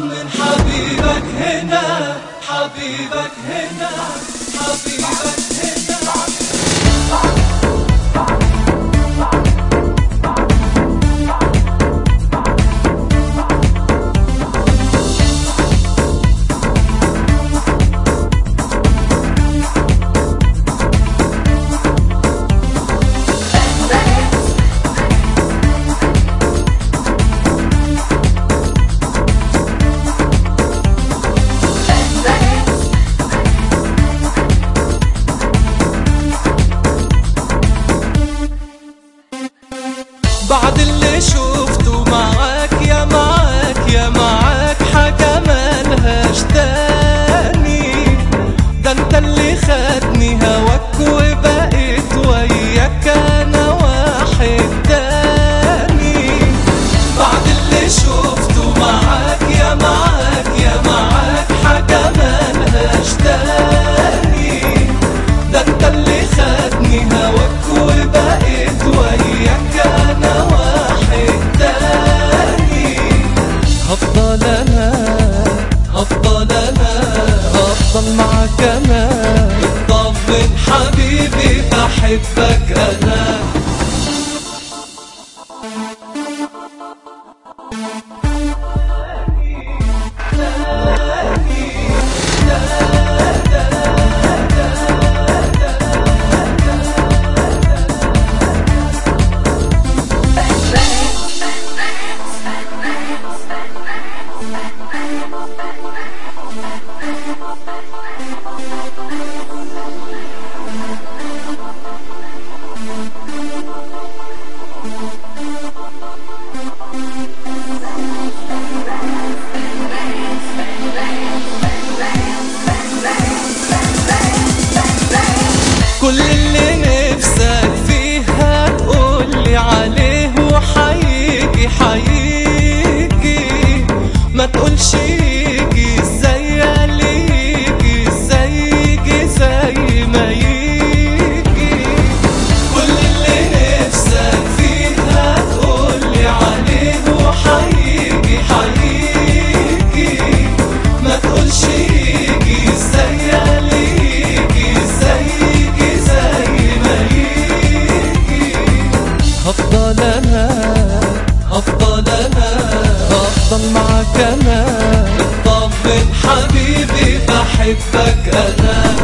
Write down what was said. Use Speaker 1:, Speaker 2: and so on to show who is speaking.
Speaker 1: طمن حبيبك هنا حبيبك هنا حبيبك هنا بعد اللي شفته معاك يا معاك يا معاك حاجة مالهاش تاني ده انت اللي خدني هواك وبقيت وياك انا واحد تاني بعد اللي شفته معاك يا معاك يا معاك حاجة مالهاش تاني ده انت اللي خدني هواك وبقيت وياك انا واحد تاني هفضل انا هفضل انا هفضل معاك انا اطمن حبيبي بحبك انا كل اللي نفسك فيه هتقولي عليه وحيجي حيجي ما تقولش يجي ازاي اللي يجي ازاي يجي زي ما يجي كل اللي نفسك فيه هتقولي عليه وحيجي حيجي ما تقولش يجي ازاي اللي يجي ازاي يجي زي ما يجي هفضل انا هفضل انا هفضل معاك انا اطمن حبيبي بحبك انا